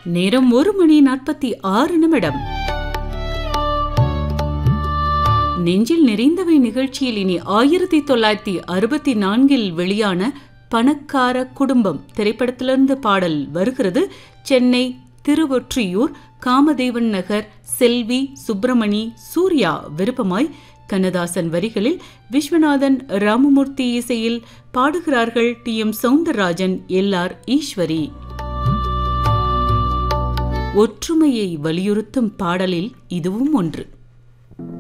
நேரம் ஒரு மணி நாற்பத்தி ஆறு நிமிடம் நெஞ்சில் நிறைந்தவை நிகழ்ச்சியில் இனி ஆயிரத்தி தொள்ளாயிரத்தி அறுபத்தி நான்கில் வெளியான பணக்கார குடும்பம் திரைப்படத்திலிருந்து பாடல் வருகிறது சென்னை திருவொற்றியூர் காமதேவன் நகர் செல்வி சுப்பிரமணி சூர்யா விருப்பமாய் கண்ணதாசன் வரிகளில் விஸ்வநாதன் ராமமூர்த்தி இசையில் பாடுகிறார்கள் T M Soundararajan L R Eswari ஒற்றுமையை வலியுறுத்தும் பாடலில் இதுவும் ஒன்று